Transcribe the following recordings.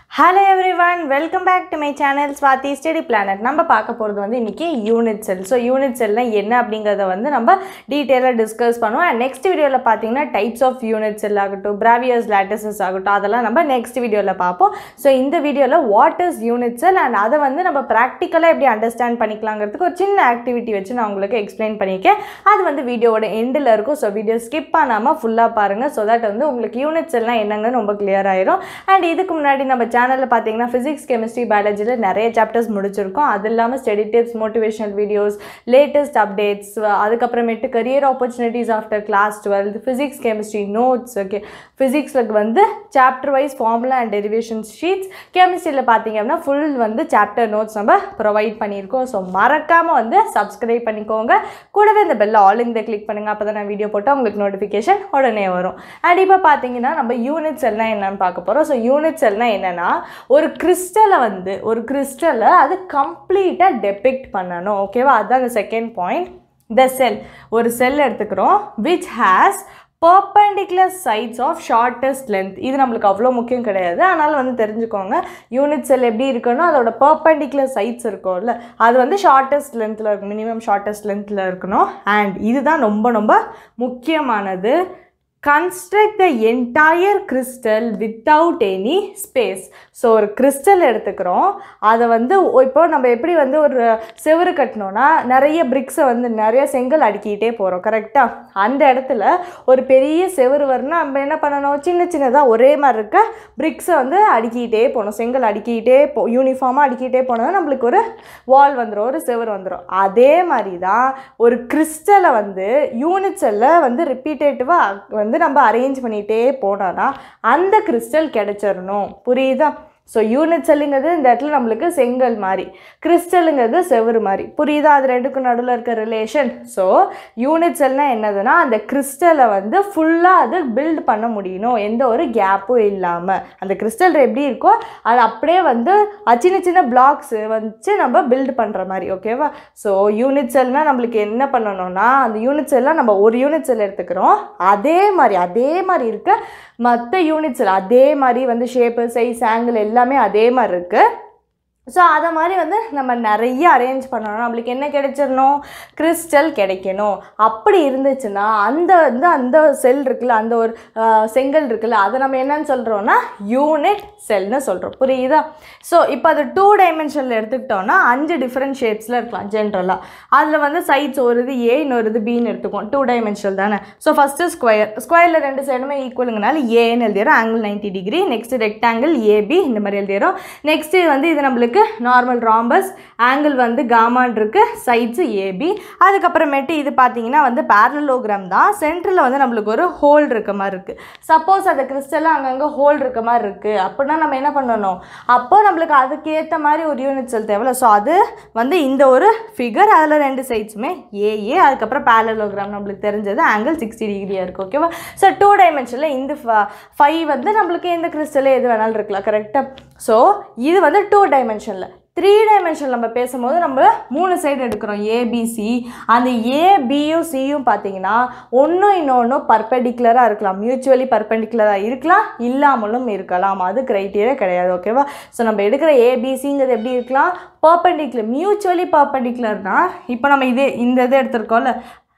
hello everyone welcome back to my channel Swathi study planet நம்ம பார்க்க போகிறது வந்து இன்றைக்கி யூனிட் செல் ஸோ யூனிட் செல்னால் என்ன அப்படிங்கிறத வந்து நம்ம டீட்டெயிலாக டிஸ்கஸ் பண்ணுவோம் அண்ட் நெக்ஸ்ட் வீடியோவில் பார்த்தீங்கன்னா டைப்ஸ் ஆஃப் யூனிட் செல் ஆகட்டும் பிராவியஸ் லேட்டஸஸ் ஆகட்டும் அதெல்லாம் நம்ம நெக்ஸ்ட் வீடியோவில் பார்ப்போம் ஸோ இந்த வீடியோவில் what is unit cell and அதை வந்து நம்ம ப்ராக்டிக்கலாக எப்படி அண்டர்ஸ்டாண்ட் பண்ணிக்கலாங்கிறதுக்கு ஒரு சின்ன ஆக்டிவிட்டி வச்சு நான் உங்களுக்கு எக்ஸ்பிளைன் பண்ணியிருக்கேன் அது வந்து வீடியோவோட எண்டில் இருக்கும் ஸோ வீடியோ ஸ்கிப் பண்ணாமல் ஃபுல்லாக பாருங்கள் ஸோ தட் வந்து உங்களுக்கு யூனிட் செல்லாம் என்னங்கன்னு ரொம்ப கிளியர் ஆயிரும் அண்ட் இதுக்கு முன்னாடி நம்ம சேனலில் பார்த்தீங்கன்னா ஃபிசிக்ஸ் கெமிஸ்ட்ரி பயாலஜியில் நிறைய சாப்டர்ஸ் முடிச்சிருக்கோம் அது இல்லாமல் study tips motivational videos latest updates அதுக்கப்புறமேட்டு career opportunities after class twelfth physics chemistry notes okay ஃபிசிக்ஸில் வந்து chapter wise formula and derivation sheets கெமிஸ்ட்ரியில் பார்த்தீங்க அப்படின்னா ஃபுல் வந்து சாப்டர் நோட்ஸ் நம்ம ப்ரொவைட் பண்ணியிருக்கோம் ஸோ மறக்காமல் வந்து சப்ஸ்கிரைப் பண்ணிக்கோங்க கூடவே இந்த பெல்ல ஆல் இந்த கிளிக் பண்ணுங்கள் அப்போ தான் நான் வீடியோ போட்டால் உங்களுக்கு நோட்டிஃபிகேஷன் உடனே வரும் அண்ட் இப்போ பார்த்தீங்கன்னா நம்ம யூனிட் செல்னால் என்னன்னு பார்க்க போகிறோம் ஸோ யூனிட் செல்னால் என்னென்னா ஒரு கிறிஸ்டலை வந்து ஒரு கிறிஸ்டலை அது கம்ப்ளீட்டாக டெபிக்ட் பண்ணணும் ஓகேவா அதுதான் அந்த செகண்ட் பாயிண்ட் த செல் ஒரு செல் எடுத்துக்கிறோம் which has perpendicular sides of shortest length இது நம்மளுக்கு அவ்வளோ முக்கியம் கிடையாது ஆனாலும் வந்து தெரிஞ்சுக்கோங்க யூனிட் செல் எப்படி இருக்கணும் அதோட பர்பண்டிகுலர் சைட்ஸ் இருக்கும்ல அது வந்து ஷார்ட்டஸ்ட் லென்த்தில் இருக்கும் மினிமம் ஷார்ட்டஸ்ட் லென்த்தில் இருக்கணும் அண்ட் இதுதான் ரொம்ப ரொம்ப முக்கியமானது construct the entire crystal without any space so ஒரு கிறிஸ்டல் எடுத்துக்கிறோம் அதை வந்து இப்போ நம்ம எப்படி வந்து ஒரு செவரு கட்டினோன்னா நிறைய பிரிக்ஸை வந்து நிறைய செங்கல் அடுக்கிட்டே போகிறோம் கரெக்டாக அந்த இடத்துல ஒரு பெரிய செவரு வரணும்னா நம்ம என்ன பண்ணணும் சின்ன சின்னதாக ஒரே மாதிரி இருக்க பிரிக்ஸை வந்து அடுக்கிட்டே போகணும் செங்கல் அடுக்கிட்டே போ யூனிஃபார்மாக அடுக்கிட்டே போனால் நம்மளுக்கு ஒரு வால் வந்துடும் ஒரு செவரு வந்துடும் அதே மாதிரி தான் ஒரு கிறிஸ்டலை வந்து யூனிட்ஸில் வந்து ரிப்பீட்டேட்டிவாக வந்து நம்ம அரேஞ்ச் பண்ணிகிட்டே போனோன்னா அந்த கிறிஸ்டல் கிடச்சிடணும் புரியுதா ஸோ யூனிட் செல்லுங்கிறது இந்த இடத்துல நம்மளுக்கு செங்கல் மாதிரி கிறிஸ்டலுங்கிறது செவரு மாதிரி புரியுதா அது ரெண்டுக்கும் நடுவில் இருக்க ரிலேஷன் ஸோ யூனிட் செல்னால் என்னதுன்னா அந்த கிறிஸ்டலை வந்து ஃபுல்லாக அது பில்ட் பண்ண முடியணும் எந்த ஒரு கேப்பும் இல்லாமல் அந்த கிறிஸ்டல் எப்படி இருக்கோ அது அப்படியே வந்து அஹ், சின்ன சின்ன பிளாக்ஸ் வச்சு நம்ம பில்ட் பண்ணுற மாதிரி ஓகேவா ஸோ யூனிட் செல்னால் நம்மளுக்கு என்ன பண்ணணும்னா அந்த யூனிட் செல்லாம் நம்ம ஒரு யூனிட் செல் எடுத்துக்கிறோம் அதே மாதிரி அதே மாதிரி இருக்க மற்ற யூனிட் செல் அதே மாதிரி வந்து ஷேப்பு சைஸ் ஆங்கிள் எல்லாமே அதே மாதிரி இருக்குது ஸோ அதை மாதிரி வந்து நம்ம நிறைய அரேஞ்ச் பண்ணணும் நம்மளுக்கு என்ன கிடைச்சிடணும் கிறிஸ்டல் கிடைக்கணும் அப்படி இருந்துச்சுன்னா அந்த வந்து அந்த செல் இருக்குல்ல அந்த ஒரு ஆஹ், செங்கல் இருக்குல்ல அதை நம்ம என்னன்னு சொல்கிறோன்னா யூனிட் செல்னு சொல்கிறோம் புரியுதா ஸோ இப்போ அது டூ டைமென்ஷனில் எடுத்துக்கிட்டோம்னா அஞ்சு டிஃப்ரெண்ட் ஷேப்ஸில் இருக்கலாம் ஜென்ரலாக அதில் வந்து சைட்ஸ் ஒரு இது ஏ இன்னொரு இது பின்னு எடுத்துக்குவோம் டூ டைமென்ஷனல் தானே ஸோ ஃபஸ்ட்டு ஸ்கொயர் ஸ்கொயரில் ரெண்டு சைடுமே ஈக்குவலுங்கனால ஏன்னு எழுதிடுறோம் angle ninety degree next rectangle AB இந்த மாதிரி எழுதிடுறோம் நெக்ஸ்ட்டு வந்து இது நம்மளுக்கு நார்மல் ராம்பஸ் ஆங்கிள் வந்து காமான் இருக்கு சைட்ஸு ஏபி அதுக்கப்புறமேட்டு இது பார்த்தீங்கன்னா வந்து பேரலோகிராம் தான் சென்டரில் வந்து நம்மளுக்கு ஒரு ஹோல் இருக்க மாதிரி இருக்குது சப்போஸ் அந்த கிறிஸ்டலில் அங்கங்கே ஹோல் இருக்க மாதிரி இருக்குது அப்படின்னா நம்ம என்ன பண்ணணும் அப்போ நம்மளுக்கு அதுக்கேற்ற மாதிரி ஒரு யூனிட் செல் தேவையில்ல ஸோ அது வந்து இந்த ஒரு ஃபிகர் அதில் ரெண்டு சைட்ஸுமே ஏஏ அதுக்கப்புறம் பேரலோகிராம் நம்மளுக்கு தெரிஞ்சது ஆங்கிள் சிக்ஸ்டி டிகிரியாக இருக்குது ஓகேவா ஸோ டூ டைமென்ஷனில் இந்த ஃபைவ் வந்து நம்மளுக்கு இந்த கிறிஸ்டலில் எது வேணாலும் இருக்கலாம் கரெக்டாக ஸோ இது வந்து டூ டைமென்ஷனில் த்ரீ டைமென்ஷன் நம்ம பேசும்போது நம்ம மூணு சைடு எடுக்கிறோம் ஏபிசி அந்த ஏபியும் சியும் பார்த்தீங்கன்னா ஒன்றும் இன்னொன்றும் பர்பெண்டிகுலராக இருக்கலாம் மியூச்சுவலி பர்பெண்டிகுலராக இருக்கலாம் இல்லாமலும் இருக்கலாம் அது க்ரைட்டீரியா கிடையாது ஓகேவா ஸோ நம்ம எடுக்கிற ஏபிசிங்கிறது எப்படி இருக்கலாம் பர்பெண்டிகுலர் மியூச்சுவலி பர்பெண்டிகுலர்னா இப்போ நம்ம இதே இந்த இது எடுத்திருக்கோம்ல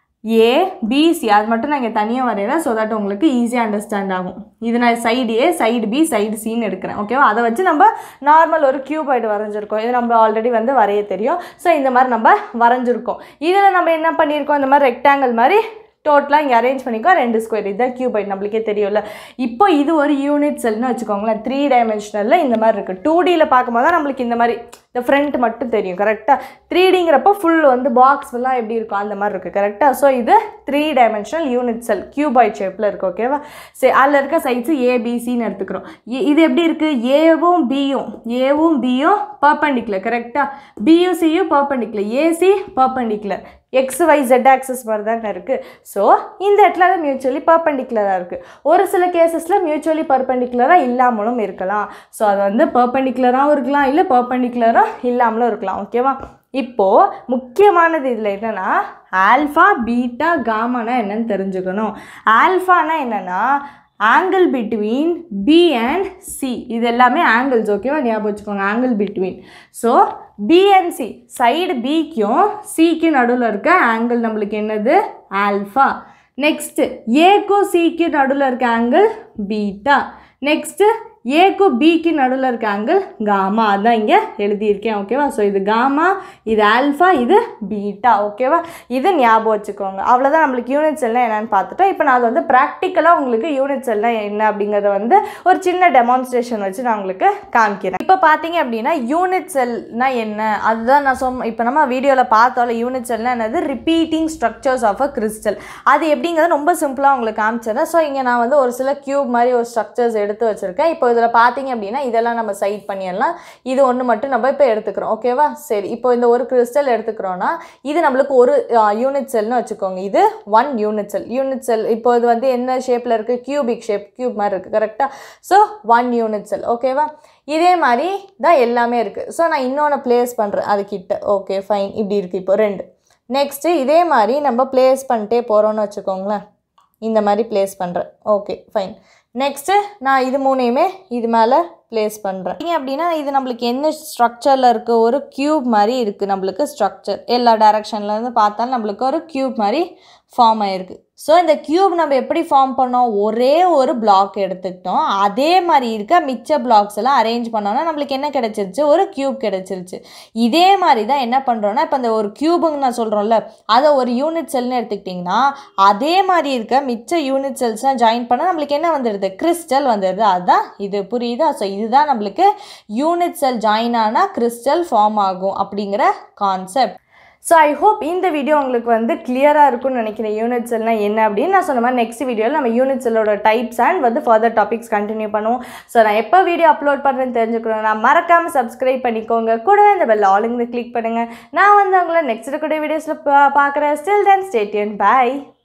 ஏ பிசி அது மட்டும் நான் இங்கே தனியாக வரைகிறேன் ஸோ தட் உங்களுக்கு ஈஸியாக அண்டர்ஸ்டாண்ட் ஆகும் இது நான் side A side B side சின்னு எடுக்கிறேன் ஓகேவா அதை வச்சு நம்ம நார்மல் ஒரு கியூபாய்டு வரைஞ்சிருக்கோம் இது நம்ம ஆல்ரெடி வந்து வரைய தெரியும் ஸோ இந்த மாதிரி நம்ம வரைஞ்சிருக்கோம் இதில் நம்ம என்ன பண்ணியிருக்கோம் இந்த மாதிரி ரெக்டாங்கிள் மாதிரி டோட்டலாக இங்கே அரேஞ்ச் பண்ணிக்கோ ரெண்டு ஸ்கொயர் இதுதான் கியூபைட் நம்மளுக்கே தெரியும்ல இப்போ இது ஒரு யூனிட் செல்னு வச்சுக்கோங்களேன் த்ரீ டைமென்ஷனலில் இந்த மாதிரி இருக்குது டூ டியில் பார்க்கும்போது தான் நம்மளுக்கு இந்த மாதிரி இந்த ஃப்ரண்ட் மட்டும் தெரியும் கரெக்டாக த்ரீ டிங்கிறப்போ ஃபுல் வந்து பாக்ஸ் எல்லாம் எப்படி இருக்கும் அந்த மாதிரி இருக்குது கரெக்டாக ஸோ இது three dimensional unit cell cuboid ஷேப்பில் இருக்குது ஓகேவா சரி அதில் இருக்க சைட்ஸு ஏபிசின்னு எடுத்துக்கிறோம் இ- இது எப்படி இருக்குது ஏவும் பியும் ஏவும் பியும் பர்பண்டிகுலர் கரெக்டாக பியும் சியும் perpendicular AC perpendicular X Y Z axes மாதிரி தானே இருக்குது ஸோ இந்த இடத்துல மியூச்சுவலி பர்பண்டிகுலராக இருக்குது ஒரு சில கேசஸில் மியூச்சுவலி பர்பண்டிகுலராக இல்லாமலும் இருக்கலாம் ஸோ அது வந்து பர்பண்டிகுலராகவும் இருக்கலாம் இல்லை பர்பண்டிகுலராக இல்லாமலும் இருக்கலாம் ஓகேவா இப்போது முக்கியமானது இதில் என்னென்னா ஆல்ஃபா பீட்டா காமானா என்னன்னு தெரிஞ்சுக்கணும் ஆல்ஃபானா என்னென்னா angle between B and C இது எல்லாமே ஆங்கிள்ஸ் ஓகேவா ஞாபகம் வச்சுக்கோங்க angle between so B and C side பிக்கும் சிக்கும் நடுவில் இருக்க ஆங்கிள் நம்மளுக்கு என்னது ஆல்ஃபா நெக்ஸ்ட்டு ஏக்கும் சிக்கு நடுவில் இருக்க ஆங்கிள் பீட்டா நெக்ஸ்ட்டு ஏக்கும் பிக்கு நடுவில் இருக்க ஆங்கிள் காமா அதான் இங்கே எழுதியிருக்கேன் ஓகேவா ஸோ இது காமா இது ஆல்ஃபா இது பீட்டா ஓகேவா இது ஞாபகம் வச்சுக்கோங்க அவ்வளோதான் நம்மளுக்கு யூனிட் செல்லாம் என்னென்னு பார்த்துட்டோம் இப்போ நான் அது வந்து ப்ராக்டிக்கலாக உங்களுக்கு யூனிட் செல்லாம் என்ன அப்படிங்கிறத வந்து ஒரு சின்ன டெமான்ஸ்ட்ரேஷன் வச்சு நான் உங்களுக்கு காமிக்கிறேன் இப்போ பார்த்தீங்க அப்படின்னா யூனிட் செல்னா என்ன அதுதான் நான் சொம் இப்போ நம்ம வீடியோவில் பார்த்தோம்ல யூனிட் செல்னா என்னது repeating structures of a crystal அது எப்படிங்கிறது ரொம்ப சிம்பிளாக உங்களுக்கு காமிச்சிடுறேன் ஸோ இங்கே நான் வந்து ஒரு சில கியூப் மாதிரி ஒரு ஸ்ட்ரக்சர்ஸ் எடுத்து வச்சுருக்கேன் இப்போ இதில் பார்த்தீங்க அப்படின்னா இதெல்லாம் நம்ம சைட் பண்ணிடலாம் இது ஒன்று மட்டும் நம்ம இப்போ எடுத்துக்கிறோம் ஓகேவா சரி இப்போ இந்த ஒரு கிறிஸ்டல் எடுத்துக்கிறோன்னா இது நம்மளுக்கு ஒரு யூனிட் செல்னு வச்சுக்கோங்க இது one unit cell unit cell இப்போ இது வந்து என்ன ஷேப்பில் இருக்குது கியூபிக் ஷேப் கியூப் மாதிரி இருக்குது கரெக்டாக ஸோ ஒன் யூனிட் செல் ஓகேவா இதே மாதிரி தான் எல்லாமே இருக்குது ஸோ நான் இன்னொன்று ப்ளேஸ் பண்ணுறேன் அதுக்கிட்ட ஓகே ஃபைன் இப்படி இருக்குது இப்போ ரெண்டு நெக்ஸ்ட்டு இதே மாதிரி நம்ம ப்ளேஸ் பண்ணிட்டே போகிறோன்னு வச்சுக்கோங்களேன் இந்த மாதிரி ப்ளேஸ் பண்ணுறேன் ஓகே ஃபைன் நெக்ஸ்ட்டு நான் இது மூணையுமே இது மேலே ப்ளேஸ் பண்ணுறேன் ஏங்க அப்படின்னா இது நம்மளுக்கு என்ன ஸ்ட்ரக்சரில் இருக்குது ஒரு க்யூப் மாதிரி இருக்குது நம்மளுக்கு ஸ்ட்ரக்சர் எல்லா டைரக்ஷன்லேருந்து பார்த்தாலும் நம்மளுக்கு ஒரு க்யூப் மாதிரி ஃபார்ம் ஆகிருக்கு ஸோ இந்த க்யூப் நம்ம எப்படி ஃபார்ம் பண்ணோம் ஒரே ஒரு பிளாக் எடுத்துக்கிட்டோம் அதே மாதிரி இருக்க மிச்ச பிளாக்ஸ் எல்லாம் அரேஞ்ச் பண்ணோன்னா நம்மளுக்கு என்ன கிடச்சிருச்சு ஒரு க்யூப் கிடச்சிருச்சு இதே மாதிரி தான் என்ன பண்ணுறோன்னா இப்போ இந்த ஒரு க்யூபுங்க நான் சொல்கிறோம்ல அதை ஒரு யூனிட் செல்னு எடுத்துக்கிட்டிங்கன்னா அதே மாதிரி இருக்க மிச்ச யூனிட் செல்ஸ்லாம் ஜாயின் பண்ணால் நம்மளுக்கு என்ன வந்துடுது கிறிஸ்டல் வந்துடுது அதுதான் இது புரியுதா ஸோ இதுதான் நம்மளுக்கு யூனிட் செல் ஜாயின் ஆனால் கிறிஸ்டல் ஃபார்ம் ஆகும் அப்படிங்கிற கான்செப்ட் ஸோ ஐ ஹோப் இந்த வீடியோ உங்களுக்கு வந்து கிளியராக இருக்கும்னு நினைக்கிறேன் யூனிட் செல்னா என்ன அப்படின்னு நான் சொன்ன மாதிரி நெக்ஸ்ட் வீடியோவில் நம்ம யூனிட் செல்லோட டைப்ஸ் அண்ட் வந்து ஃபர்தர் டாபிக்ஸ் கண்டினியூ பண்ணுவோம் ஸோ நான் எப்போ வீடியோ அப்லோட் பண்ணுறேன்னு தெரிஞ்சுக்கணும் நான் மறக்காமல் சப்ஸ்கிரைப் பண்ணிக்கோங்க கூடவே இந்த பெல் ஆளுங்க கிளிக் பண்ணுங்கள் நான் வந்து உங்களை நெக்ஸ்ட் இருக்கக்கூடிய வீடியோஸில் பார்க்குறேன் ஸ்டில் தென் ஸ்டேட்டியன் பாய்